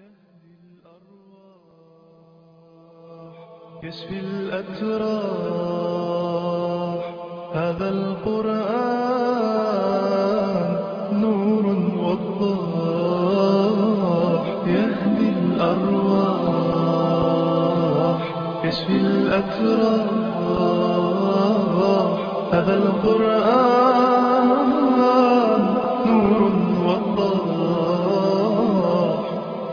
يهدي الأرواح يشفي الأتراح هذا القرآن نور وضاح يهدي الأرواح يشفي الأتراح هذا القرآن نور وضاح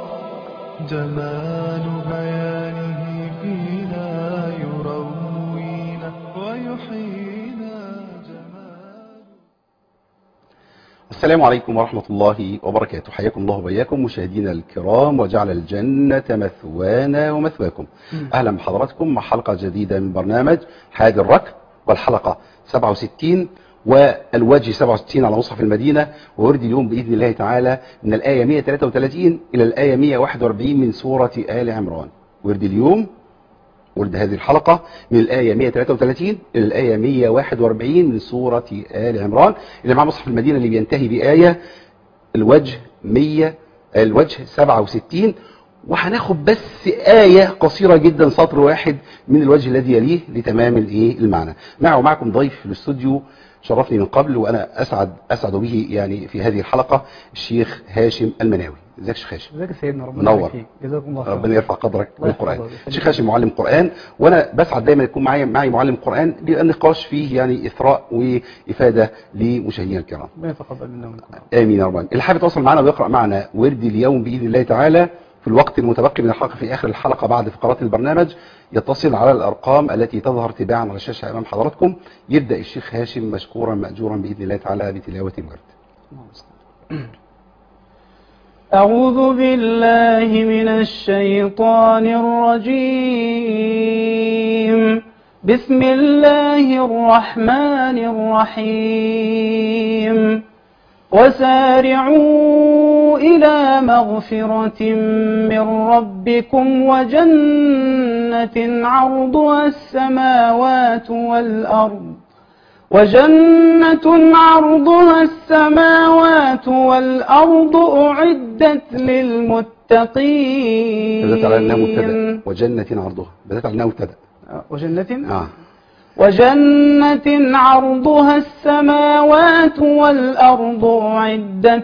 جمال بيانه فينا يروينا ويحيينا جمال السلام عليكم ورحمة الله وبركاته حياكم الله وبياكم مشاهدينا الكرام وجعل الجنة مثوانا ومثواكم أهلا بحضراتكم مع حلقة جديدة من برنامج حاد الركب والحلقة 67 والوجه 67 على مصحف المدينة وورد اليوم بإذن الله تعالى من الآية 133 إلى الآية 141 من سورة آل عمران ورد اليوم ورد هذه الحلقة من الآية 133 إلى الآية 141 من سورة آل عمران اللي مع مصحف المدينة اللي بينتهي بآية الوجه 100 الوجه 67 وهناخد بس آية قصيرة جدا سطر واحد من الوجه الذي يليه لتمام الايه المعنى معه ومعكم ضيف في الاستوديو شرفني من قبل وانا اسعد اسعد به يعني في هذه الحلقة الشيخ هاشم المناوي ازيك يا شيخ هاشم ازيك يا سيدنا ربنا منور. يبارك فيك جزاكم الله خيرا ربنا يرفع قدرك الله بالقرآن يحفظك. الشيخ هاشم معلم قرآن وانا بسعد دايما يكون معايا معي معلم قرآن بيبقى النقاش فيه يعني اثراء وافادة لمشاهدينا الكرام ربنا يتقبل منا ومنكم امين يا رب اللي حابب يتواصل معنا ويقرا معنا ورد اليوم باذن الله تعالى في الوقت المتبقي من الحلقه في اخر الحلقه بعد فقرات البرنامج يتصل على الارقام التي تظهر تباعا على الشاشه امام حضراتكم يبدا الشيخ هاشم مشكورا ماجورا باذن الله تعالى بتلاوه الورد أعوذ بالله من الشيطان الرجيم بسم الله الرحمن الرحيم وسارعوا إلى مغفرة من ربكم وجنة عرضها السماوات والأرض وجنة عرضها السماوات والأرض أعدت للمتقين بدات على انها مبتدا وجنه عرضها بدات على انها مبتدا وجنة اه وجنة عرضها السماوات والأرض أعدت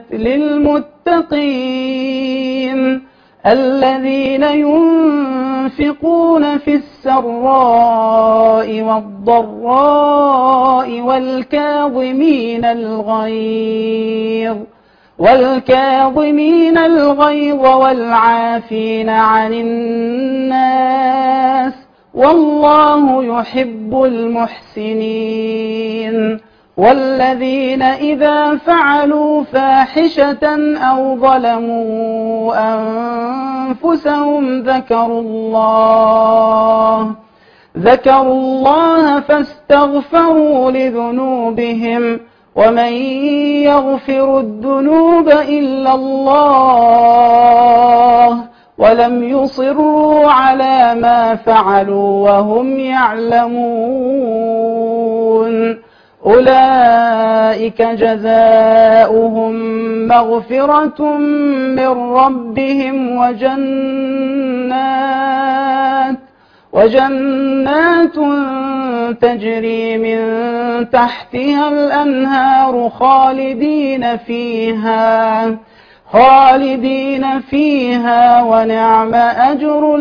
للمتقين الذين ينفقون في السراء والضراء والكاظمين الغيظ والكاظمين الغيظ والعافين عن الناس والله يحب المحسنين والذين إذا فعلوا فاحشة أو ظلموا أنفسهم ذكروا الله ذكروا الله فاستغفروا لذنوبهم ومن يغفر الذنوب إلا الله ولم يصروا على ما فعلوا وهم يعلمون أولئك جزاؤهم مغفرة من ربهم وجنات وجنات تجري من تحتها الأنهار خالدين فيها خالدين فيها ونعم أجر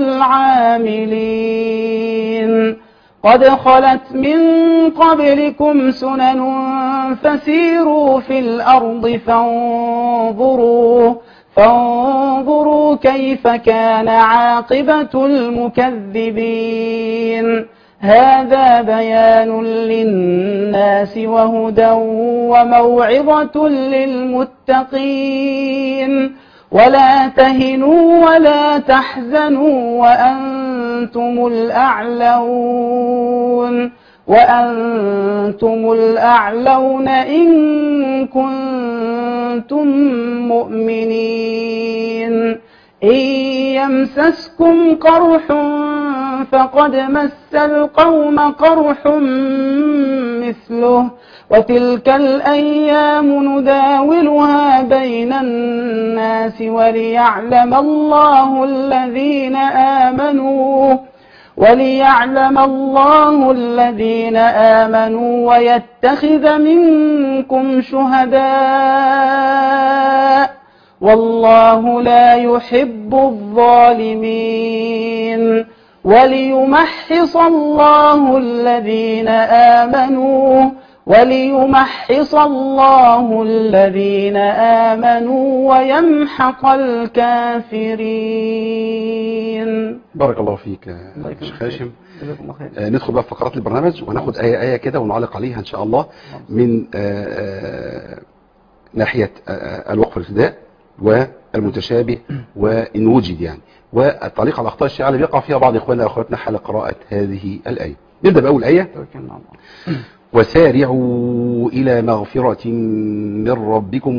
العاملين قد خلت من قبلكم سنن فسيروا في الأرض فانظروا فانظروا كيف كان عاقبة المكذبين هذا بيان للناس وهدى وموعظة للمتقين ولا تهنوا ولا تحزنوا وأنتم الأعلون وأنتم الأعلون إن كنتم مؤمنين إن يمسسكم قرح فقد مس القوم قرح مثله وتلك الأيام نداولها بين الناس وليعلم الله الذين آمنوا وليعلم الله الذين آمنوا ويتخذ منكم شهداء والله لا يحب الظالمين وليمحص الله الذين آمنوا وليمحص الله الذين آمنوا ويمحق الكافرين بارك الله فيك الله يا يكرمك. شيخ هاشم جزاكم الله خير آه، ندخل بقى في فقرات البرنامج وناخد آية آية كده ونعلق عليها إن شاء الله من آه، آه، ناحية آه، الوقف الابتداء والمتشابه وإن وجد يعني والتعليق على أخطاء الشيعة اللي بيقع فيها بعض إخواننا وأخواتنا حال قراءة هذه الآية نبدأ بأول آية توكلنا على الله وسارعوا إلى مغفرة من ربكم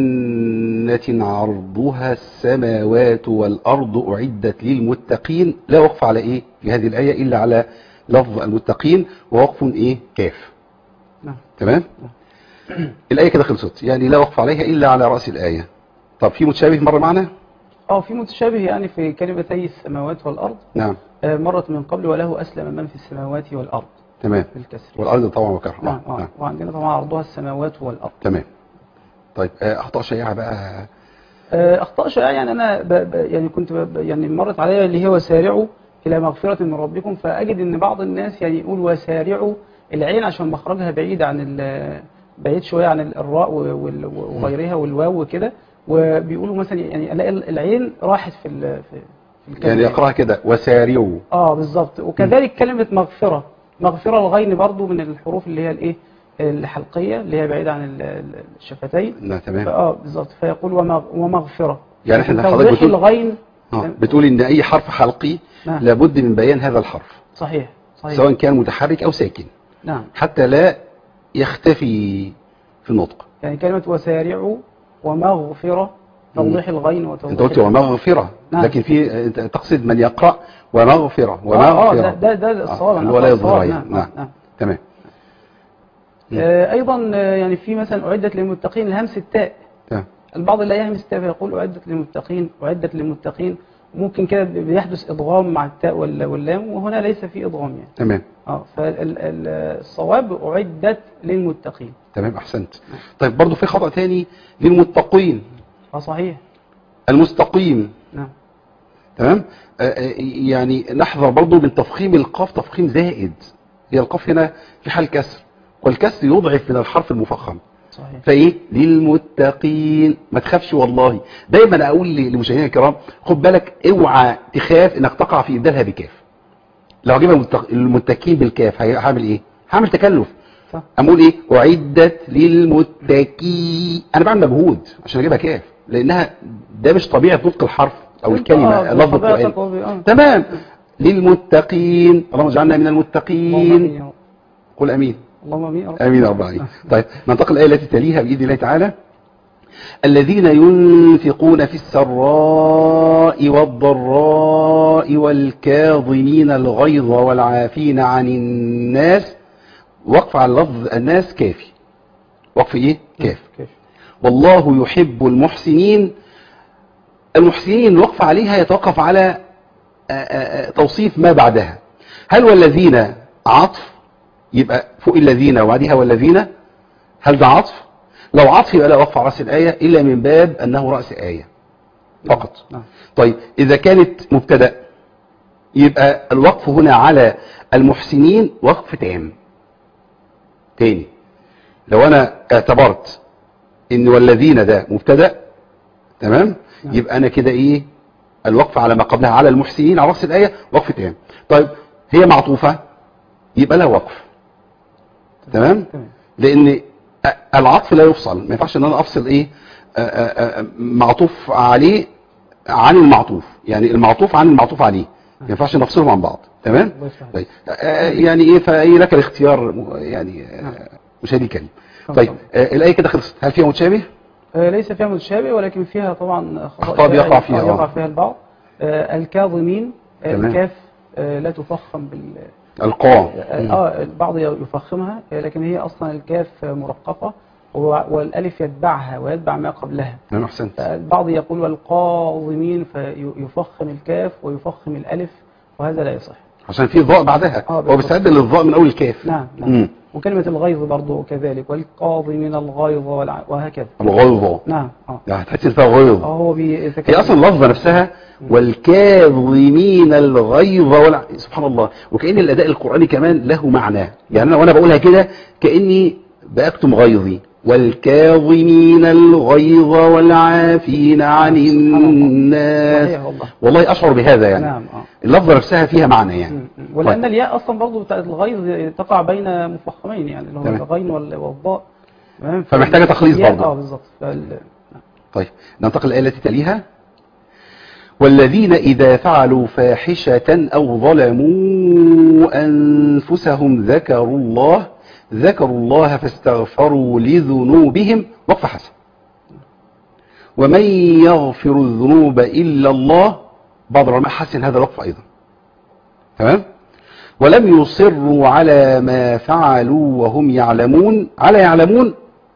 وجنة عرضها السماوات والأرض أعدت للمتقين لا وقف على إيه في هذه الآية إلا على لفظ المتقين ووقف إيه كاف نعم تمام الآية كده خلصت يعني لا وقف عليها إلا على رأس الآية طب في متشابه مرة معنا اه في متشابه يعني في كلمتي السماوات والأرض نعم آه، مرت من قبل وله أسلم من في السماوات والأرض تمام بالكسر والأرض طبعا وكرها نعم نعم آه. وعندنا طبعا عرضها السماوات والأرض تمام طيب آه، أخطاء شائعة بقى آه، أخطاء شائعة يعني أنا ب... ب... يعني كنت ب... يعني مرت عليا اللي هي وسارعوا إلى مغفرة من ربكم فأجد إن بعض الناس يعني يقول وسارعوا العين عشان مخرجها بعيد عن ال... بعيد شوية عن الراء و- وال- وغيرها والواو وكده وبيقولوا مثلا يعني الاقي العين راحت في ال... في في الكلمة يعني يقرأها كده وسارعوا اه بالظبط وكذلك كلمة مغفرة مغفرة الغين برضو من الحروف اللي هي الايه الحلقية اللي هي بعيدة عن ال- ال- الشفتين لا تمام اه بالظبط فيقول ومغ- ومغفرة يعني احنا لكن حضرتك توضيح بتقول- الغين آه، بتقول ان اي حرف حلقي نعم. لابد من بيان هذا الحرف صحيح صحيح سواء كان متحرك او ساكن نعم حتى لا يختفي في النطق يعني كلمة وسارعوا ومغفرة توضيح الغين وتوضيح انت قلت ومغفرة نعم. لكن في انت تقصد من يقرأ ومغفرة اه اه ومغفرة ده ده, ده الصواب آه، أنا اللي هو لا أقرأ يظهر الصواب، يعني. نعم. نعم تمام آه، ايضا آه، يعني في مثلا اعدت للمتقين الهمس التاء تمام البعض لا يهمس التاء فيقول اعدت للمتقين اعدت للمتقين ممكن كده بيحدث ادغام مع التاء وال- واللام وهنا ليس في ادغام يعني تمام اه فالصواب اعدت للمتقين تمام احسنت طيب برضو في خطأ تاني للمتقين اه صحيح المستقيم نعم تمام آه، آه، يعني نحذر برضو من تفخيم القاف تفخيم زائد هي القاف هنا في حال كسر والكسر يضعف من الحرف المفخم صحيح فايه للمتقين ما تخافش والله دايما اقول للمشاهدين الكرام خد بالك اوعى تخاف انك تقع في ابدالها بكاف لو اجيبها المتق- المتقين بالكاف هي- هعمل ايه هعمل تكلف صح اقول ايه اعدت للمتقين انا بعمل مجهود عشان اجيبها كاف لانها ده مش طبيعه نطق الحرف او الكلمه آه، لفظ طبيعة القران تقوى- آه. تمام للمتقين اللهم اجعلنا من اللهم المتقين امين يا رب قل امين اللهم امين يا رب. امين يا رب العالمين طيب ننتقل الايه التي تليها باذن الله تعالى الذين ينفقون في السراء والضراء والكاظمين الغيظ والعافين عن الناس وقف على لفظ الناس كافي وقف ايه كاف كيف والله يحب المحسنين المحسنين الوقف عليها يتوقف على آه، آه، آه، توصيف ما بعدها هل والذين عطف يبقى فوق الذين وبعدها والذين هل ده عطف لو عطف يبقى لا وقف على رأس الآية إلا من باب أنه رأس آية فقط نعم طيب إذا كانت مبتدأ يبقى الوقف هنا على المحسنين وقف تام تاني لو أنا اعتبرت إن والذين ده مبتدأ تمام نعم. يبقى أنا كده إيه الوقف على ما قبلها على المحسنين على رأس الآية وقف تام طيب هي معطوفة يبقى لها وقف تمام تمام لان العطف لا يفصل ما ينفعش ان انا افصل ايه آه، آه، آه، معطوف عليه عن المعطوف يعني المعطوف عن المعطوف عليه ما ينفعش نفصلهم عن بعض تمام الله يفتح عليك. طيب آه، يعني ايه فايه لك الاختيار م- يعني آه، مشاهدي الكريم طيب آه، الايه كده خلصت هل فيها متشابه آه، ليس فيها متشابه ولكن فيها طبعا خطأ أخطاء بيقع شائع فيها، يقع آه. فيها البعض آه، الكاظمين آه، تمام. الكاف آه، لا تفخم بال القاف اه البعض يفخمها آه، لكن هي اصلا الكاف مرققه و- والالف يتبعها ويتبع ما قبلها نعم احسنت فالبعض يقول والقاظمين فيفخم الكاف ويفخم الالف وهذا لا يصح عشان في ضاء بعدها آه، هو بالضبط. بيستعد للضاء من اول الكاف نعم مم. نعم وكلمة الغيظ برضو كذلك والقاظمين الغيظ والع- وهكذا الغيظة نعم اه يعني هتحس ان فيها غيظ آه، هو بي هي إذا كان- اصلا اللفظه نفسها والكاظمين الغيظ والع... سبحان الله وكأن الاداء القرآني كمان له معنى يعني انا وانا بقولها كده كأني بأكتم غيظي والكاظمين الغيظ والعافين عن سبحان الله. الناس صحيح والله والله اشعر بهذا يعني نعم اه اللفظه نفسها فيها معنى يعني مم. ولأن الياء أصلا برضو بتاعت الغيظ تقع بين مفخمين يعني اللي هو تمام. الغين وال- والضاء تمام؟ فمحتاجة تخليص الياء- برضو. اه بالظبط فال- طيب ننتقل الآية التي تليها والذين إذا فعلوا فاحشة أو ظلموا أنفسهم ذكروا الله ذكروا الله فاستغفروا لذنوبهم وقف حسن ومن يغفر الذنوب إلا الله بعض العلماء حسن هذا الوقف أيضا تمام ولم يصروا على ما فعلوا وهم يعلمون على يعلمون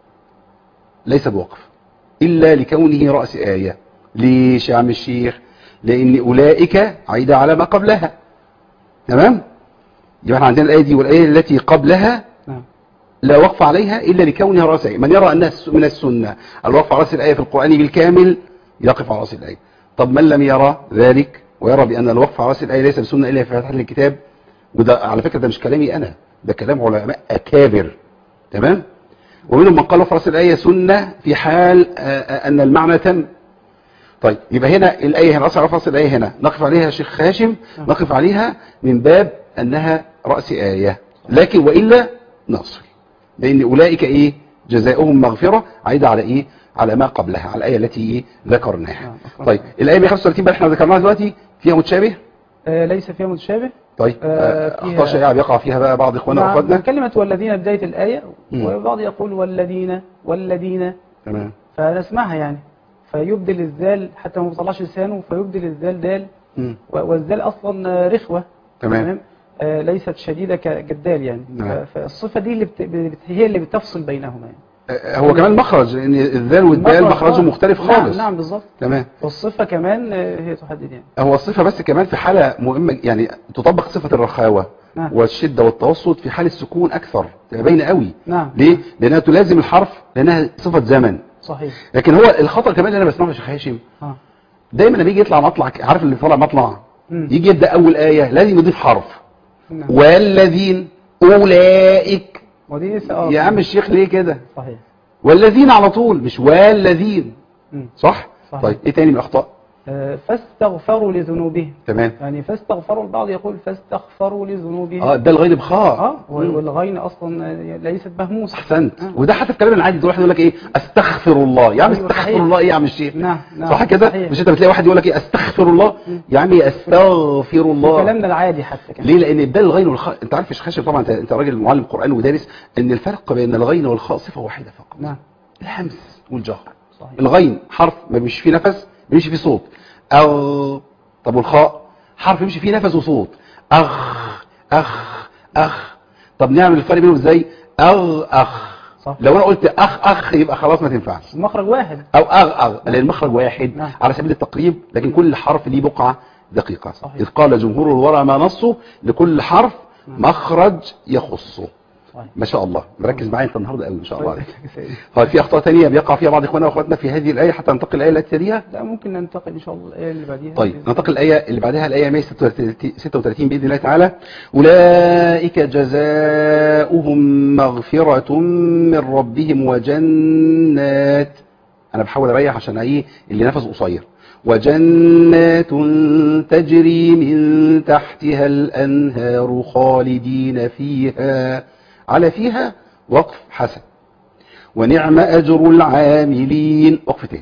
ليس بوقف إلا لكونه رأس آية ليش يا عم الشيخ لأن أولئك عايدة على ما قبلها تمام يبقى احنا عندنا الآية دي والآية التي قبلها نعم لا وقف عليها إلا لكونها رأس آية من يرى أنها الس- من السنة الوقف على رأس الآية في القرآن بالكامل يقف على رأس الآية طب من لم يرى ذلك ويرى بأن الوقف على رأس الآية ليس بسنة إلا في فتح الكتاب وده على فكرة ده مش كلامي أنا ده كلام علماء أكابر تمام ومنهم من قال في رأس الآية سنة في حال آه، آه، أن المعنى تم طيب يبقى هنا الآية هنا رأس على رأس الآية هنا نقف عليها يا شيخ هاشم نقف عليها من باب أنها رأس آية لكن وإلا نصل لأن أولئك إيه جزاؤهم مغفرة عايدة على إيه على ما قبلها على الآية التي إيه ذكرناها نعم، أكرم. طيب الآية 135 بقى احنا ذكرناها دلوقتي فيها متشابه آه، ليس فيها متشابه طيب آه، آه، فيها- أخطاء شائعة بيقع فيها بقى بعض إخواننا نعم وأخواتنا كلمة والذين بداية الآية مم. وبعض يقول والذين والذين تمام فنسمعها يعني فيبدل الذال حتى ما بيطلعش لسانه فيبدل الذال دال مم. و- والذال أصلا آه، رخوة تمام. آه، ليست شديدة كالدال يعني نعم. ف- فالصفة دي اللي بت... بت- هي اللي بتفصل بينهما يعني آه، هو كمان مخرج لأن الذال والدال مخرج، مخرجه آه. مختلف نعم خالص نعم بالظبط تمام والصفة كمان آه، هي تحدد يعني هو الصفة بس كمان في حالة مهمة يعني تطبق صفة الرخاوة نعم. والشدة والتوسط في حال السكون أكثر تبقى باينة قوي نعم ليه؟ لأنها تلازم الحرف لأنها صفة زمن صحيح لكن هو الخطأ كمان اللي أنا بسمعه يا شيخ هاشم اه دايما لما يجي يطلع مطلع عارف اللي طالع مطلع مم. يجي يبدأ أول آية لازم يضيف حرف نعم. والذين أولئك ودي لسه اه يا عم الشيخ ليه كده صحيح والذين على طول مش والذين مم. صح؟ صحيح. طيب ايه تاني من الأخطاء آه، فاستغفروا لذنوبهم تمام يعني فاستغفروا البعض يقول فاستغفروا لذنوبهم اه ده الغين بخاء اه مم. والغين اصلا آه، ليست مهموسه احسنت آه. وده حتى في كلام العادي تروح يقول لك ايه استغفر الله يا عم أيوة، استغفر صحيح. الله ايه يا عم الشيخ نعم نعم صح كده صحيح. مش انت بتلاقي واحد يقول لك ايه استغفر الله يا عم استغفر في الله كلامنا العادي حتى كمان ليه لان ده الغين والخاء انت عارف يا شيخ هاشم طبعا انت انت راجل معلم قران ودارس ان الفرق بين الغين والخاء صفه واحده فقط نعم الهمس والجهر صحيح الغين حرف ما بيمشي فيه نفس بيمشي فيه صوت أغ طب والخاء حرف يمشي فيه نفس وصوت أغ أخ أخ طب نعمل الفرق بينهم ازاي أغ أخ صح. لو أنا قلت أخ أخ يبقى خلاص ما تنفعش المخرج واحد أو أغ أغ لأن المخرج واحد نعم. على سبيل التقريب لكن كل حرف ليه بقعة دقيقة صحيح. إذ قال جمهور الورى ما نصه لكل حرف مخرج يخصه صحيح ما شاء الله مركز معايا انت النهارده قوي ما شاء الله عليك طيب. طيب في اخطاء ثانيه بيقع فيها بعض اخواننا واخواتنا في هذه الايه حتى ننتقل الايه التي تليها لا ممكن ننتقل ان شاء الله الايه اللي بعديها طيب ننتقل الايه اللي بعدها الايه 136 باذن الله تعالى اولئك جزاؤهم مغفره من ربهم وجنات انا بحاول اريح عشان ايه اللي نفسه قصير وجنات تجري من تحتها الانهار خالدين فيها على فيها وقف حسن ونعم اجر العاملين وقفتين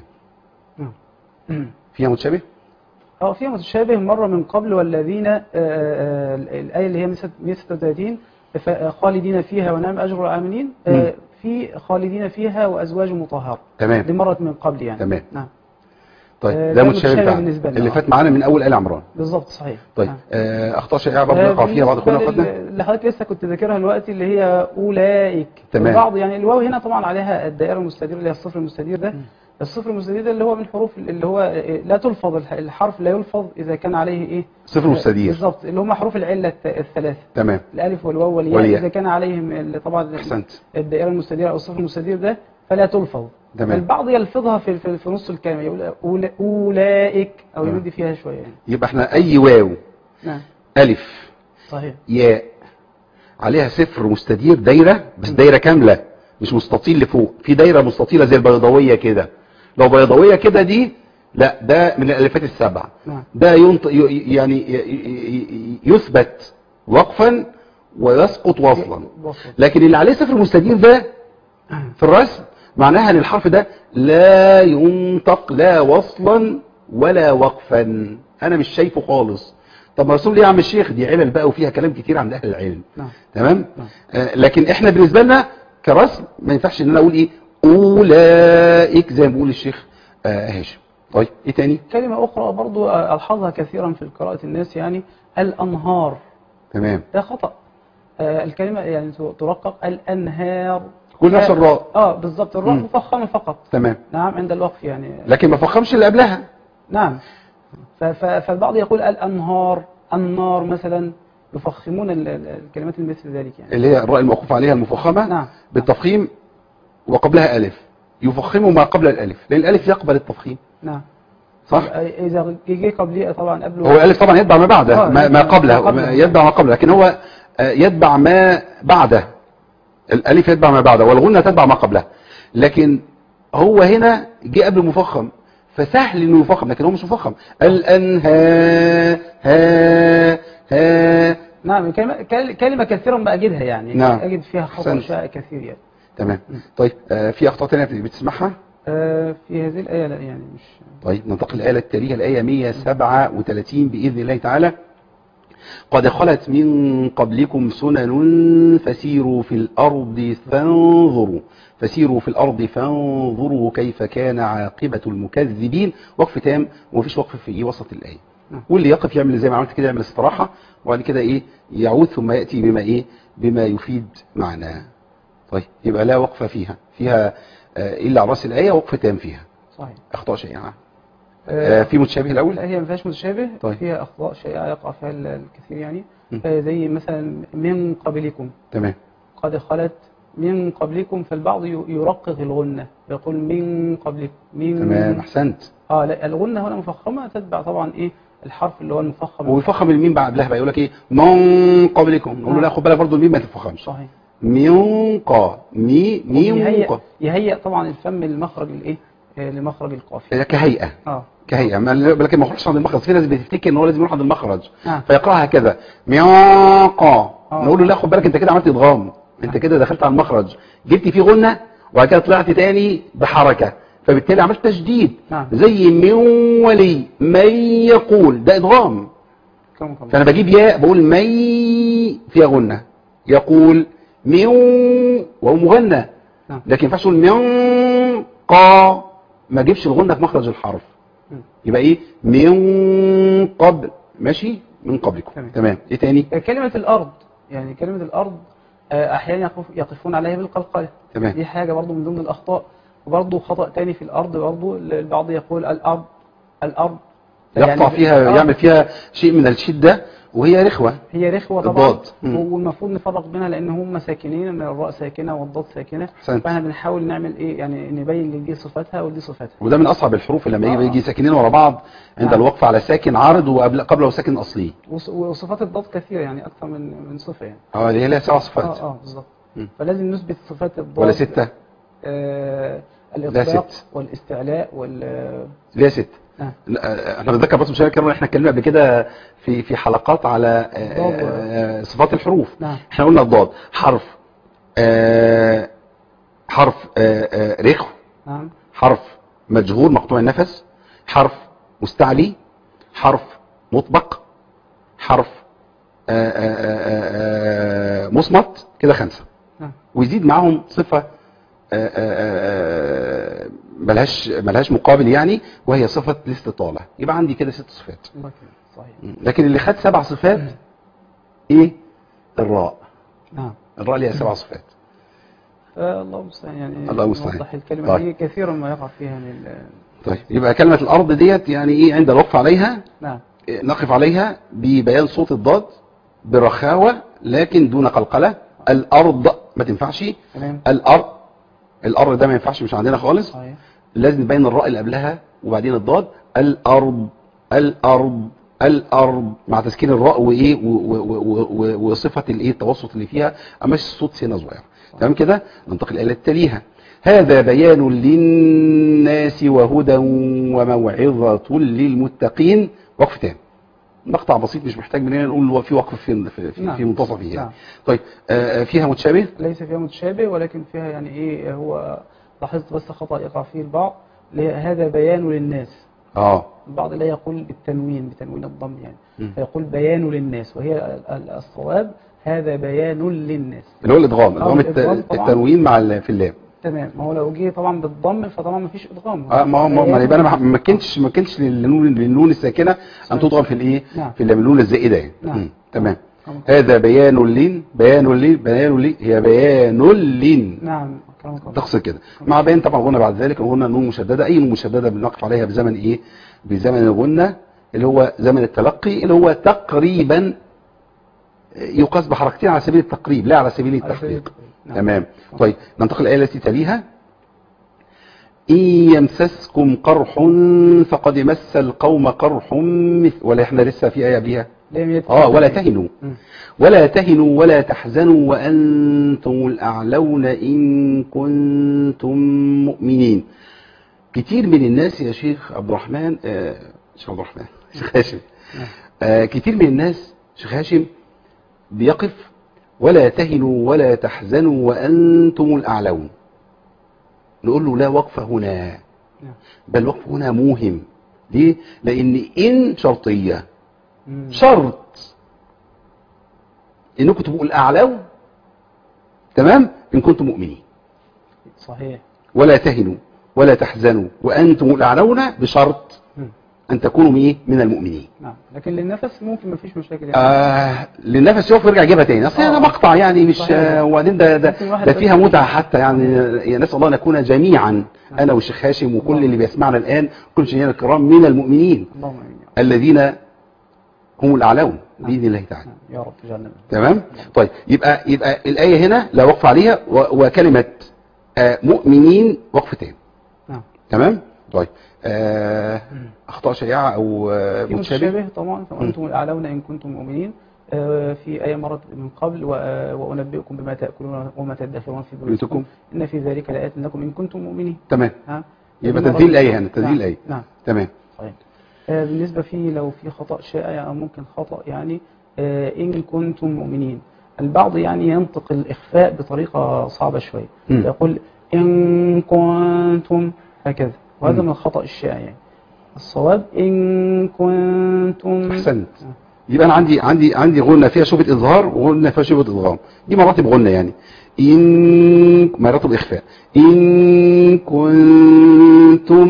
نعم. فيها متشابه اه فيها متشابه مرة من قبل والذين آه، آه، الآية اللي هي 136 ف- آه، خالدين فيها ونعم أجر العاملين آه، مم. في خالدين فيها وأزواج مطهرة تمام دي مرت من قبل يعني تمام. نعم طيب آه، ده متشابه بتاعنا بالنسبة لنا اللي آه. فات معانا من اول ال عمران بالظبط صحيح طيب نعم. آه، اخطاء شائعه برضه آه، يقع فيها بعض اخواننا بالنسبة واخواتنا لل- اللي حضرتك لسه كنت ذاكرها دلوقتي اللي هي اولئك تمام. البعض يعني الواو هنا طبعا عليها الدائره المستديره اللي هي الصفر المستدير ده الصفر المستدير ده اللي هو من حروف اللي هو آه، لا تلفظ الح- الحرف لا يلفظ اذا كان عليه ايه صفر آه، مستدير بالظبط اللي هم حروف العله الت- الثلاثه تمام الالف والواو والياء والياء. اذا كان عليهم ال- طبعا احسنت الدائره المستديره او الصفر المستدير ده فلا تلفظ تمام. البعض يلفظها في في, في نص الكلمه يقول أول- اولئك او آه. يمد فيها شويه يعني يبقى احنا اي واو نعم الف صحيح ياء عليها صفر مستدير دايره بس دايره كامله مش مستطيل لفوق في دايره مستطيله زي البيضاويه كده لو بيضاويه كده دي لا ده من الالفات السبع نعم ده ينط... ي- يعني ي- ي- يثبت وقفا ويسقط وصلا وصل. لكن اللي عليه صفر مستدير ده في الرسم معناها ان الحرف ده لا ينطق لا وصلا ولا وقفا انا مش شايفه خالص طب مرسوم ليه يا عم الشيخ دي علل بقى وفيها كلام كتير عند اهل العلم نعم تمام نعم. آه لكن احنا بالنسبه لنا كرسم ما ينفعش ان انا اقول ايه اولئك زي ما بيقول الشيخ آه هاشم طيب ايه تاني كلمة أخرى برضو ألحظها كثيرا في قراءة الناس يعني الأنهار تمام ده خطأ آه، الكلمة يعني ترقق الأنهار كل نفس آه، الراء اه بالظبط الراء مم. مفخمة فقط تمام نعم عند الوقف يعني لكن ما فخمش اللي قبلها نعم ف- ف- فالبعض يقول الأنهار النار مثلا يفخمون ال- ال- الكلمات مثل ذلك يعني اللي هي الراء الموقوف عليها المفخمه نعم بالتفخيم وقبلها الف يفخم ما قبل الالف لان الالف يقبل التفخيم نعم صح إذا جه قبليه طبعا قبله هو الالف طبعا يتبع ما بعده آه، ما, ما يتبع ما قبله قبله. يتبع ما قبله لكن هو آه، يتبع ما بعده الالف يتبع ما بعده والغنه تتبع ما قبلها لكن هو هنا جه قبل مفخم فسهل انه يفخم لكن هو مش مفخم الانها ها ها نعم كلمة, كل- كلمة كثيرا ما أجدها يعني نعم. أجد فيها خطأ أحسنت. شائع كثير يعني تمام طيب آه، في اخطاء تانية بتسمعها آه، في هذه الآية لا يعني مش طيب ننتقل الآية التالية الآية 137 بإذن الله تعالى قد خلت من قبلكم سنن فسيروا في الأرض فانظروا فسيروا في الأرض فانظروا كيف كان عاقبة المكذبين وقف تام ومفيش وقف في إيه وسط الآية نعم. واللي يقف يعمل زي ما عملت كده يعمل استراحة وبعد كده إيه يعود ثم يأتي بما إيه بما يفيد معناه طيب يبقى لا وقف فيها فيها آه، إلا على رأس الآية وقف تام فيها صحيح أخطاء شائعة آه، في متشابه الأول لا هي ما فيهاش متشابه طيب. فيها أخطاء شائعة يقع فيها ال- الكثير يعني م. آه، زي مثلا من قبلكم تمام قد خلت من قبلكم فالبعض ي- يرقق الغنة يقول من قبلكم من تمام أحسنت اه لا الغنة هنا مفخمة تتبع طبعا ايه الحرف اللي هو المفخم ويفخم الميم بعد قبلها بقى يقول لك ايه من قبلكم نقول له لا خد بالك برضه الميم ما تتفخمش صحيح من قا مي ميم يهيئ, قا يهيئ طبعا الفم المخرج الايه آه، لمخرج القافية هي كهيئة اه كهيئة ما لكن ما يخرجش عند المخرج في ناس بتفتكر ان هو لازم يروح عند المخرج نعم. فيقراها كذا ميم قا آه. نقول له لا خد بالك انت كده عملت ادغام انت كده دخلت على المخرج جبت فيه غنة وبعد كده طلعت تاني بحركة فبالتالي عملت تشديد نعم. زي من ولي من يقول ده ادغام كم كم فانا بجيب ياء بقول مي فيها غنة يقول ميو وهو مغنى نعم. لكن ينفعش اقول ميو قا ما اجيبش الغنة في مخرج الحرف م. يبقى ايه من قبل ماشي من قبلكم تمام. تمام ايه تاني كلمة الأرض يعني كلمة الأرض آه، أحيانا يقف يقفون عليها بالقلقلة تمام دي حاجة برضو من ضمن الأخطاء وبرضو خطأ تاني في الأرض برضو البعض يقول الأرض الأرض يقطع يعني- فيها آه، يعمل فيها شيء من الشدة وهي رخوة هي رخوة طبعا الضاد. مم. والمفروض نفرق بينها لأن هم ساكنين ان الراء ساكنة والضاد ساكنة أحسنت. فاحنا بنحاول نعمل إيه يعني نبين لدي صفاتها ودي صفاتها وده من اصعب الحروف اللي لما آه. يجي يجي ساكنين ورا بعض عند نعم. الوقف على ساكن عارض وقبل قبله ساكن اصلي وص- وصفات الضاد كثيرة يعني أكثر من من صفة يعني اه دي هي لها سبع صفات اه اه بالظبط مم. فلازم نثبت صفات الضاد ولا ستة آه الإطلاق ست. والاستعلاء وال ليها ست آه. لا، احنا بنتذكر بس مشاهير الكرام احنا اتكلمنا قبل كده في في حلقات على آه، الضاد. آه، صفات الحروف نعم احنا قلنا الضاد حرف آه، حرف آه، آه، رخو نعم حرف مجهور مقطوع النفس حرف مستعلي حرف مطبق حرف آه، آه، آه، آه، مصمت كده خمسة نعم ويزيد معاهم صفة آه، آه، آه، ملهاش ملهاش مقابل يعني وهي صفه الاستطاله يبقى عندي كده ست صفات الله يكرمك صحيح م. لكن اللي خد سبع صفات ايه الراء نعم الراء ليها سبع صفات فالله المستعان يعني الله المستعان. نوضح الكلمة طيب. دي كثيرا ما يقع فيها من ال- طيب يبقى كلمه الارض ديت يعني ايه عند الوقف عليها نعم نقف عليها ببيان صوت الضاد برخاوة لكن دون قلقلة الأرض ما تنفعش تمام الأرض الأرض ده ما ينفعش مش عندنا خالص صحيح لازم نبين الراء اللي قبلها وبعدين الضاد الأرض الأرض الأرض مع تسكين الراء وإيه و- و- و- و- وصفة الإيه التوسط اللي فيها أما الصوت سنة صغير تمام كده ننتقل إلى التاليها هذا بيان للناس وهدى وموعظة للمتقين وقف تام مقطع بسيط مش محتاج مننا نقول هو في وقف في في, في, نعم. في منتصفه يعني نعم. طيب آه، فيها متشابه ليس فيها متشابه ولكن فيها يعني ايه هو لاحظت بس خطأ يقع فيه البعض اللي هي هذا بيان للناس اه البعض لا يقول بالتنوين بتنوين الضم يعني مم. فيقول بيان للناس وهي ال- ال- الصواب هذا بيان للناس اللي هو الادغام ادغام الت- الإدغام طبعاً. التنوين مع ال- في اللام تمام ما هو لو جه طبعا بالضم فطبعا ما فيش ادغام اه ما هو ما بيان ما يبقى انا ما مكنتش ما مكنتش للنون للنون الساكنه ان صحيح. تضغم في الايه نعم. في اللام النون الزائده يعني نعم. مم. تمام نعم. هذا بيان لين بيان لين بيان لين هي بيان لين نعم كلامك الله. تقصد كده مع بيان طبعا قلنا بعد ذلك قلنا نون مشدده اي نون مشدده بنقف عليها بزمن ايه بزمن الغنه اللي هو زمن التلقي اللي هو تقريبا يقاس بحركتين على سبيل التقريب لا على سبيل على سبيل التحقيق التحقيق. نعم. تمام صح. طيب ننتقل الآية التي تليها إن يمسسكم قرح فقد مس القوم قرح مثل ولا احنا لسه في آية بيها لم يدخل اه ولا تهنوا مم. ولا تهنوا ولا تحزنوا وأنتم الأعلون إن كنتم مؤمنين كتير من الناس يا شيخ عبد الرحمن آه شيخ عبد الرحمن شيخ هاشم نعم. آه كتير من الناس شيخ هاشم بيقف ولا تهنوا ولا تحزنوا وأنتم الأعلون نقول له لا وقف هنا نعم. بل وقف هنا موهم ليه؟ لأن إن شرطية مم. شرط إنكم تبقوا الأعلون تمام إن كنتم مؤمنين صحيح ولا تهنوا ولا تحزنوا وأنتم الأعلون بشرط مم. أن تكونوا من إيه؟ من المؤمنين نعم لكن للنفس ممكن ما فيش مشاكل يعني آه للنفس يقف ويرجع يجيبها تاني اصل آه. ده مقطع يعني مش صحيح. آه وبعدين ده ده, ممكن واحد ده بس فيها يجيب. متعه حتى يعني يا نسال الله ان نكون جميعا انا والشيخ هاشم وكل الله. اللي بيسمعنا الان كل مشاهدينا الكرام من المؤمنين اللهم امين يا رب. الذين هم الاعلون نعم. باذن الله تعالى نعم. يا رب اجعلنا منهم. تمام طيب يبقى يبقى الايه هنا لا وقف عليها و- وكلمه آه مؤمنين وقف تاني نعم تمام طيب آه اخطاء شائعه او آه في متشابه متشابه طبعا فأنتم الأعلون إن كنتم مؤمنين آه، في آية مرت من قبل و- آه، وأنبئكم بما تأكلون وما تدخرون في بيوتكم. بيوتكم إن في ذلك لآيات لكم إن كنتم مؤمنين تمام ها يبقى دي مرة- تنزيل الآية هنا، تنزيل نعم. الآية. نعم تمام صحيح آه، بالنسبة في لو في خطأ شائع أو ممكن خطأ يعني آه، إن كنتم مؤمنين البعض يعني ينطق الإخفاء بطريقة صعبة شوية مم. يقول إن كنتم هكذا وهذا مم. من الخطأ الشائع يعني الصواب إن كنتم احسنت يبقى انا عندي عندي عندي غنه فيها شبهه اظهار وغنه فيها شبهه ادغام دي مراتب غنه يعني ان مراتب اخفاء ان كنتم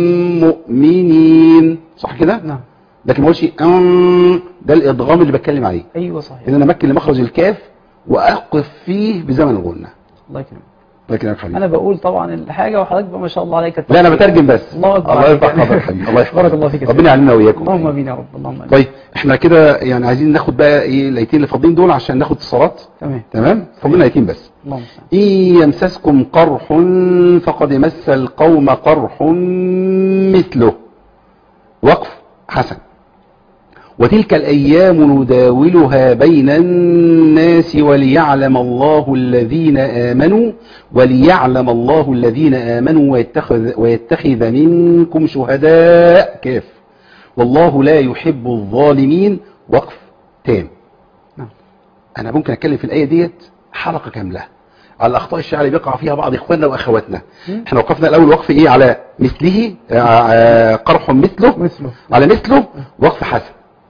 مؤمنين صح كده نعم لكن ما اقولش ان ده الادغام اللي بتكلم عليه أيوة صحيح ان انا امكن لمخرج الكاف واقف فيه بزمن الغنه الله يكرمك الله يكرمك حبيبي أنا بقول طبعا الحاجة وحضرتك بقى ما شاء الله عليك لا انا بترجم بس الله أكبر الله يرفع عليك. قدرك حبيبي الله يحفظك بارك الله فيك يا ربنا سيدي. يعلمنا واياكم اللهم امين يا رب اللهم امين طيب احنا كده يعني عايزين ناخد بقى ايه الايتين اللي فاضلين دول عشان ناخد اتصالات تمام تمام فاضلنا ايتين بس اللهم المستعان إن يمسسكم قرح فقد مس القوم قرح مثله وقف حسن وتلك الأيام نداولها بين الناس وليعلم الله الذين آمنوا وليعلم الله الذين آمنوا ويتخذ, ويتخذ منكم شهداء كاف والله لا يحب الظالمين وقف تام نعم انا ممكن اتكلم في الايه ديت حلقه كامله على الاخطاء الشائعه اللي بيقع فيها بعض اخواننا واخواتنا مم. احنا وقفنا الاول وقف ايه على مثله آه، آه، قرح مثله مثله على مثله وقف حسن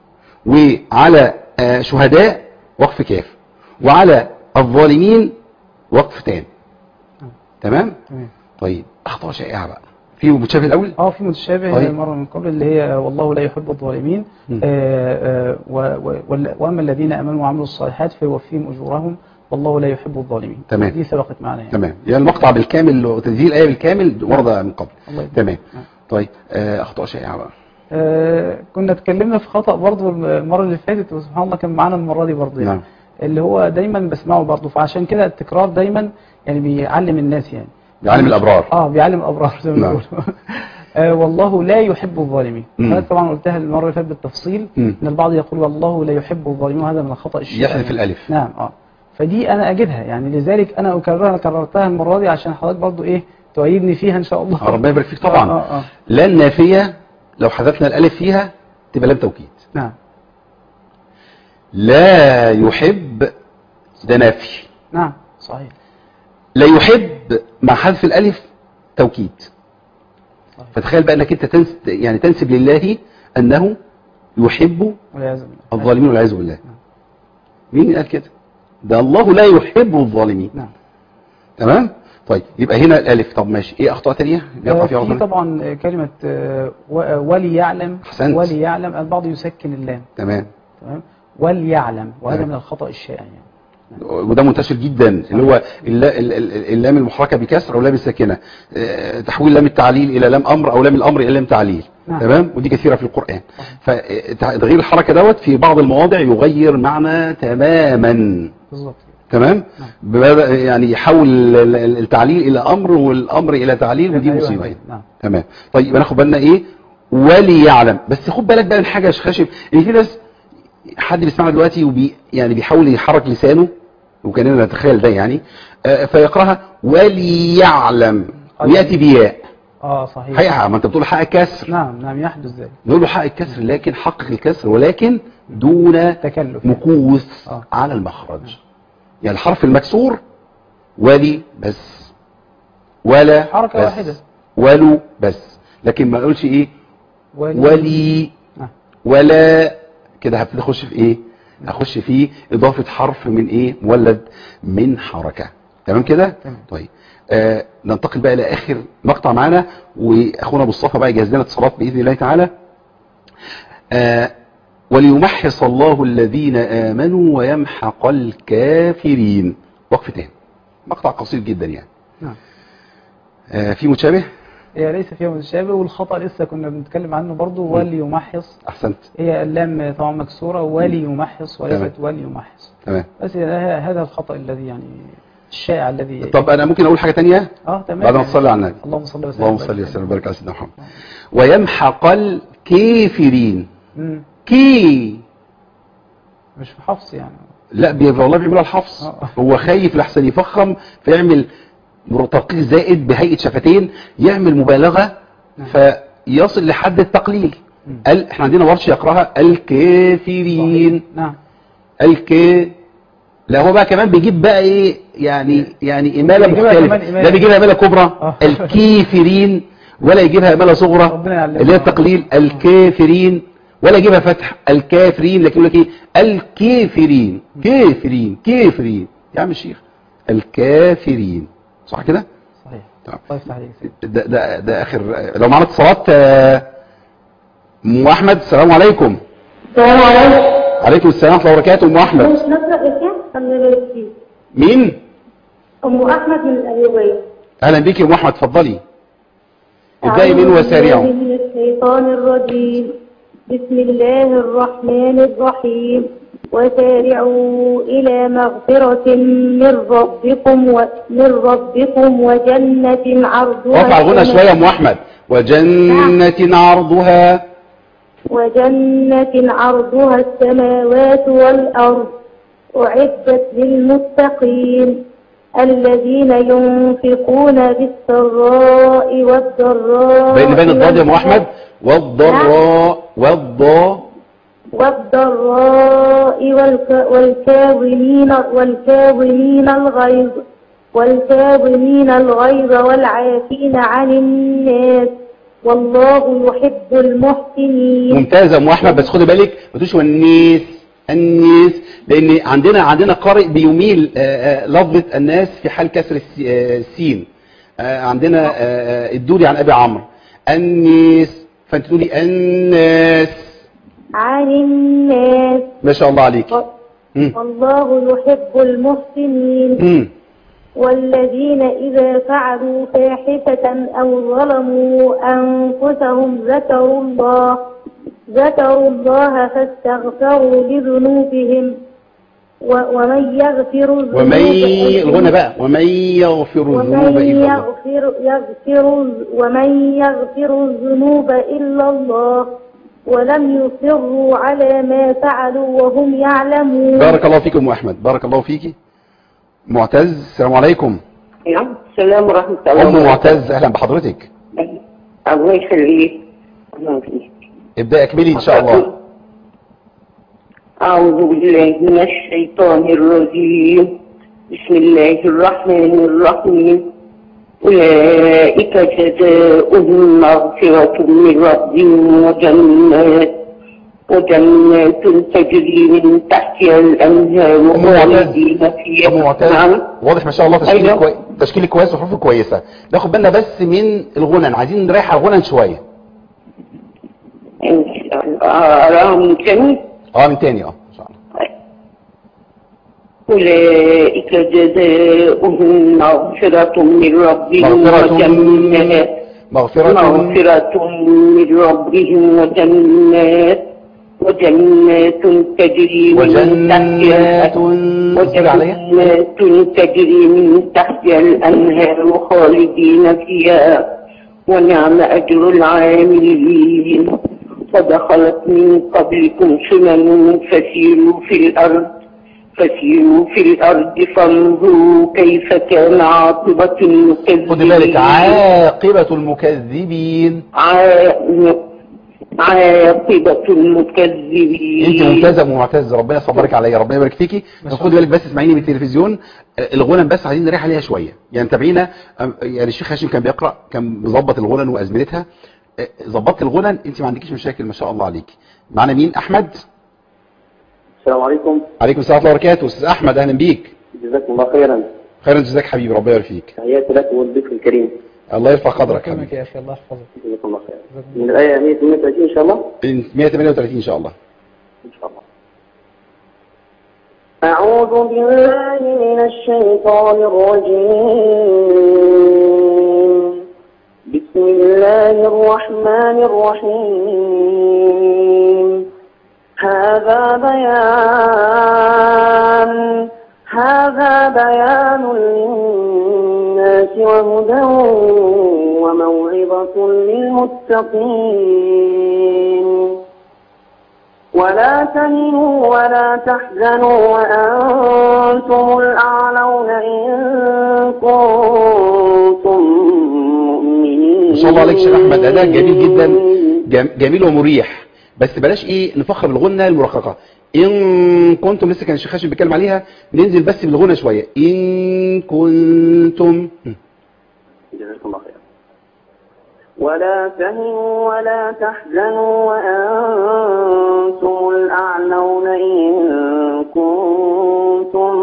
وعلى آه، شهداء وقف كاف وعلى الظالمين وقف تام نعم. تمام تمام طيب اخطاء شائعه بقى في متشابه الاول اه في متشابه طيب. مرة من قبل اللي هي والله لا يحب الظالمين مم. آه، آه، و- و- وال- وأما الذين آمنوا وعملوا الصالحات فيوفيهم أجورهم والله لا يحب الظالمين تمام. دي سبقت معنا يعني تمام يعني المقطع بالكامل وتنزيل الايه بالكامل ورد من قبل الله يبارك. تمام نعم. طيب آه، اخطاء شائعه بقى آه، كنا اتكلمنا في خطأ برضو المرة اللي فاتت وسبحان الله كان معانا المرة دي برضو يعني نعم اللي هو دايما بسمعه برضو فعشان كده التكرار دايما يعني بيعلم الناس يعني بيعلم الابرار اه بيعلم الابرار زي ما نعم. بيقولوا آه والله لا يحب الظالمين مم. هذا طبعا قلتها المره اللي فاتت بالتفصيل مم. ان البعض يقول والله لا يحب الظالمين وهذا من الخطا الشائع يحذف يعني. الالف نعم اه فدي انا اجدها يعني لذلك انا اكررها أنا كررتها المره دي عشان حضرتك برضو ايه تؤيدني فيها ان شاء الله آه، ربنا يبارك فيك طبعا اه اه, آه. لا النافيه لو حذفنا الالف فيها تبقى لام توكيد نعم لا يحب ده نافي نعم صحيح لا يحب مع حذف الالف توكيد صحيح. فتخيل بقى انك انت تنس يعني تنسب لله انه يحب والعياذ بالله الظالمين والعياذ بالله مين قال كده ده الله لا يحب الظالمين نعم تمام طيب يبقى هنا الالف طب ماشي ايه اخطاء تانية بيقع آه، فيها في غلطة؟ طبعا آه، كلمة آه، و- وليعلم أحسنت. وليعلم البعض يسكن اللام تمام تمام وليعلم وهذا تمام. من الخطأ الشائع يعني وده منتشر جدا اللي هو اللا- ال- ال- اللام المحركه بكسر او لام الساكنه آه، تحويل لام التعليل الى لام امر او لام الامر الى لام تعليل نعم. تمام ودي كثيره في القران فتغيير الحركه دوت في بعض المواضع يغير معنى تماما بالظبط تمام نعم. بماذا- يعني يحول ال- ال- التعليل الى امر والامر الى تعليل ودي أيوة، مصيبه أيوة، نعم تمام طيب يبقى ناخد بالنا ايه وليعلم بس خد بالك بقى من حاجه يا شيخ هاشم ان في ناس حد بيسمعنا دلوقتي وبي يعني بيحاول يحرك لسانه وكاننا نتخيل ده يعني آه، فيقراها وليعلم وياتي بياء اه صحيح حقيقة ما انت بتقول حق كسر نعم نعم يحدث ذلك نقول له حق الكسر لكن حقق الكسر ولكن دون تكلف مكوث آه. على المخرج يعني الحرف المكسور ولي بس ولا حركة بس واحدة. ولو بس لكن ما نقولش ايه ولي نعم ولا كده هبتدي اخش في ايه اخش في اضافه حرف من ايه مولد من حركه تمام كده تمام. طيب آه ننتقل بقى الى اخر مقطع معانا واخونا ابو الصفا بقى يجهز لنا اتصالات باذن الله تعالى آه وليمحص الله الذين امنوا ويمحق الكافرين وقفتين مقطع قصير جدا يعني نعم آه في متشابه هي ليس فيها متشابه والخطأ لسه كنا بنتكلم عنه برضو وليمحص احسنت هي اللام طبعا مكسورة وليمحص وليست وليمحص تمام بس ده- هذا الخطأ الذي يعني الشائع الذي طب انا ممكن اقول حاجه تانية اه تمام بعد ما تصلي على النبي اللهم صل وسلم اللهم وبارك صل عليه. وسلم وبارك على سيدنا محمد ويمحق الكافرين مم. كي مش في حفص يعني لا بي- والله بيعملها الحفص آه. هو خايف لحسن يفخم فيعمل ترقيق زائد بهيئه شفتين يعمل مبالغه نعم. فيصل لحد التقليل مم. قال احنا عندنا ورش يقراها الكافرين نعم الك لا هو بقى كمان بيجيب بقى ايه يعني يعني اماله بيجيبها مختلفه كمان إمالة. لا بيجيبها اماله كبرى آه. الكافرين ولا يجيبها اماله صغرى ربنا يعلمنا. اللي هي التقليل الكافرين ولا يجيبها فتح الكافرين لكن يقول لك ايه الكافرين كافرين كافرين يا عم الشيخ الكافرين صح كده صحيح تمام. الله يفتح عليك سيدي. ده ده ده اخر لو معانا اتصالات آه، ام احمد السلام عليكم السلام عليكم عليكم السلام ورحمه الله وبركاته ام احمد مش نقرأ الكاس الله يبارك فيك مين أم أحمد من الأيوبية اهلا بيك يا ام احمد اتفضلي ابدأي من أعوذ وسارعوا بالله من الشيطان الرجيم بسم الله الرحمن الرحيم وسارعوا إلى مغفرة من ربكم و... من ربكم وجنة عرضها رفع الغنى السما- شويه يا ام احمد وجنة عرضها وجنة عرضها السماوات والأرض أعدت للمتقين الذين ينفقون بالسراء والضراء بين بين الضاد يا ام احمد والضراء والضاء والضراء والك والكاظمين والكاظمين الغيظ والكاظمين الغيظ والعافين عن الناس والله يحب المحسنين ممتازه يا ام احمد بس خدي بالك ما تقولش والنيس النيس لان عندنا عندنا قارئ بيميل آه، آه، لفظه الناس في حال كسر الس- آه، السين آه، عندنا آه، آه، الدوري عن ابي عمرو النيس فانت تقولي الناس عن الناس ما شاء الله عليك و- مم. والله يحب المحسنين مم. والذين إذا فعلوا فاحشة أو ظلموا أنفسهم ذكروا الله ذكروا الله فاستغفروا لذنوبهم و- ومن يغفر الذنوب ومن إلا- الغنى بقى ومن يغفر الذنوب ومن إلا الله يغفر يغفر ومن يغفر الذنوب إلا الله ولم يصروا على ما فعلوا وهم يعلمون بارك الله فيكم أحمد بارك الله فيكي معتز السلام عليكم نعم السلام ورحمة الله أم وبركاته. معتز أهلا بحضرتك الله يخليك الله يخليك. ابدأ اكملي إن شاء الله أعوذ بالله من الشيطان الرجيم بسم الله الرحمن الرحيم أولئك جزاؤهم مغفرة من ربهم وجنات وجنات تجري من تحتها الأنهار أم معتز خالدين فيها أم معتز نعم واضح ما شاء الله تشكيلك أيوة. كويس تشكيلك كويس وحروفك كويسة ناخد بالنا بس من الغنن عايزين نريح على الغنن شوية إن شاء الله أراهم جميل اه من تاني اه ان شاء الله أولئك جزاؤهم مغفرة من ربهم مغفرة وجنات مغفرة مغفرة من ربهم وجنات وجنات تجري من تحتها وجنات اصبر عليا وجنات تجري من تحتها الأنهار خالدين فيها ونعم أجر العاملين فدخلت من قبلكم سنن فسيروا في الأرض فسيروا في الأرض فانظروا كيف كان عاقبة المكذبين خد بالك عاقبة المكذبين عا- عاقبة المكذبين انت ممتازه ام معتز ربنا يصبرك عليا ربنا يبارك فيكي خد بالك بس اسمعيني بالتلفزيون آه، الغنن بس عايزين نريح عليها شويه يعني تابعينا آه، يعني الشيخ هاشم كان بيقرا كان مظبط الغنن وازمنتها آه، ظبطت الغنن انت ما عندكيش مشاكل ما شاء الله عليك معنا مين احمد السلام عليكم عليكم السلام ورحمه الله وبركاته استاذ احمد اهلا بيك جزاكم الله خيرا خيرا جزاك حبيبي ربنا يبارك فيك تحياتي لك والضيف الكريم الله يرفع قدرك يكرمك حبيبي يا اخي الله يحفظك جزاكم الله خيرا من الآية 138 إن شاء الله 138 ان شاء الله إن شاء الله أعوذ بالله من الشيطان الرجيم بسم الله الرحمن الرحيم هذا بيان هذا بيان للناس وهدى وموعظة للمتقين ولا تهنوا ولا تحزنوا وأنتم الأعلون إن كنتم مؤمنين ما شاء الله عليك شيخ احمد اداء جميل جدا جم- جميل ومريح بس بلاش ايه نفخر بالغنه المرققه ان كنتم لسه كان الشيخ هاشم بيتكلم عليها ننزل بس بالغنى شويه ان كنتم جزاكم الله خيرا ولا تهنوا ولا تحزنوا وأنتم الأعلون إن كنتم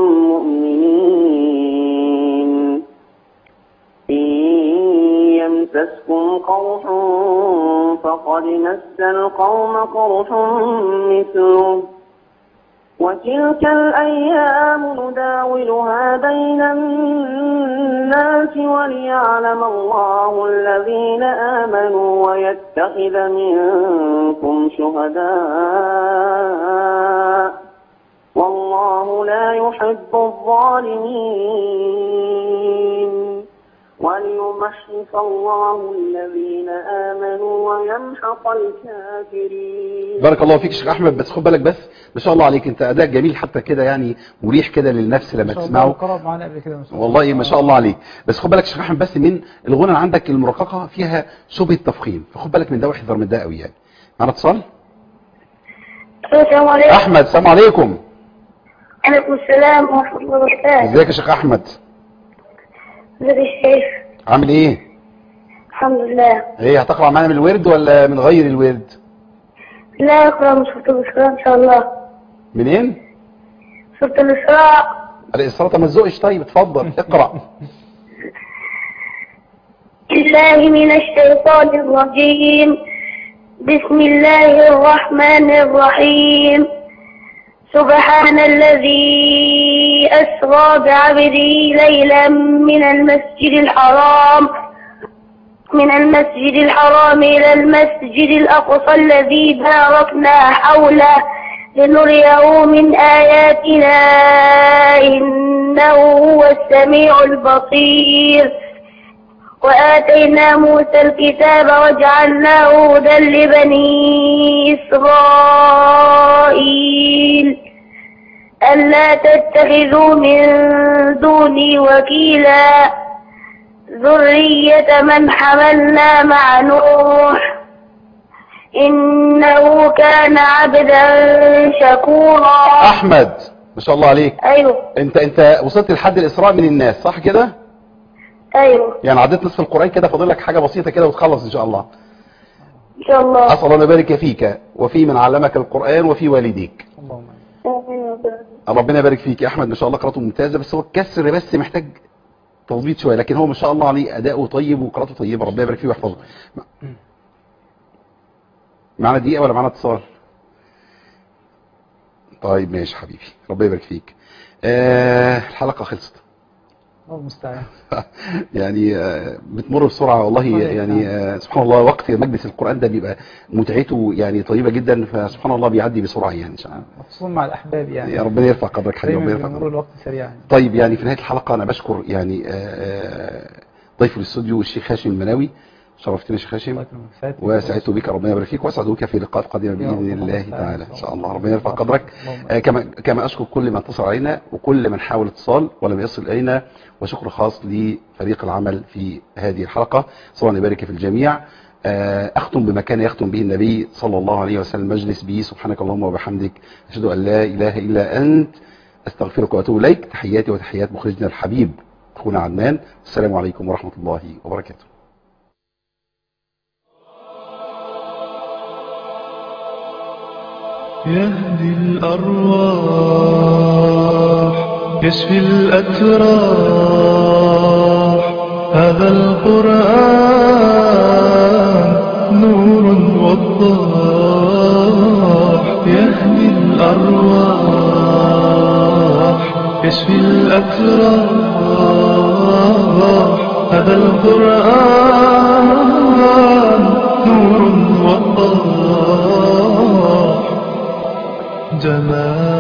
مؤمنين إن يمسسكم قرح فقد مس القوم قرح مثله وتلك الأيام نداولها بين الناس وليعلم الله الذين آمنوا ويتخذ منكم شهداء والله لا يحب الظالمين وليمحص الله الذين آمنوا ويمحق الكافرين بارك الله فيك يا شيخ احمد بس خد بالك بس ما شاء الله عليك انت اداء جميل حتى كده يعني مريح كده للنفس لما ما شاء الله تسمعه قرب معانا قبل كده ما شاء الله والله ما شاء الله عليك بس خد بالك يا شيخ احمد بس من الغنى عندك المرققه فيها شبهه تفخيم فخد بالك من ده واحذر من ده قوي يعني معنا اتصال السلام عليكم احمد السلام عليكم عليكم السلام ورحمة الله وبركاته ازيك يا شيخ احمد ازيك يا شيخ عامل ايه الحمد لله ايه هتقرا معانا من الورد ولا من غير الورد لا اقرأ من سورة الإسراء إن شاء الله منين سورة الإسراء الإسراء ما تزقش طيب اتفضل اقرا الله من الشيطان الرجيم بسم الله الرحمن الرحيم سبحان الذي أسرى بعبده ليلا من المسجد الحرام من المسجد الحرام إلى المسجد الأقصى الذي باركنا حوله لنريه من آياتنا إنه هو السميع البصير وآتينا موسى الكتاب وجعلناه هدى لبني إسرائيل ألا تتخذوا من دوني وكيلا ذرية من حملنا مع نوح إنه كان عبدا شكورا احمد ما شاء الله عليك أيوه انت انت وصلت لحد الاسراء من الناس صح كده أيوه يعني عديت نصف القران كده فاضل لك حاجه بسيطه كده وتخلص ان شاء الله إن شاء الله اسال الله ان يبارك فيك وفي من علمك القران وفي والديك اللهم آمين. ربنا يبارك فيك يا احمد ما شاء الله قراءته ممتازه بس هو الكسر بس محتاج تظبيط شويه لكن هو ما شاء الله عليه اداؤه طيب وقراءته طيبه ربنا يبارك فيه ويحفظه معانا دقيقه ولا معانا اتصال طيب ماشي حبيبي ربنا يبارك فيك آه الحلقه خلصت الله المستعان يعني آه، بتمر بسرعه والله الله يعني يستعان. آه، سبحان الله وقت مجلس القران ده بيبقى متعته يعني طيبه جدا فسبحان الله بيعدي بسرعه يعني خصوصا مع الأحباب يعني يا ربنا يرفع قدرك حبيبي دايما ربنا يرفع بيمر قدرك الوقت سريعا طيب يعني في نهايه الحلقه انا بشكر يعني آه، آه، ضيف الاستوديو الشيخ هاشم المناوي شرفتني يا شيخ هاشم الله يكرمك. فاتك. وسعدت بك ربنا يبارك فيك واسعد بك في لقاءات قادمه يا باذن رب. الله اللهم تعالى استعان. ان شاء الله ربنا يرفع قدرك اللهم آه، كما كما اشكر كل من اتصل علينا وكل من حاول اتصال ولم يصل الينا وشكر خاص لفريق العمل في هذه الحلقه صلى الله يبارك في الجميع آه، اختم بما كان يختم به النبي صلى الله عليه وسلم مجلس به سبحانك اللهم وبحمدك اشهد ان لا اله الا انت استغفرك واتوب اليك تحياتي وتحيات مخرجنا الحبيب اخونا عدنان السلام عليكم ورحمه الله وبركاته يهدي الأرواح يشفي الأتراح هذا القرآن نور وضاح يهدي الأرواح يشفي الأتراح هذا القرآن نور وضاح جمال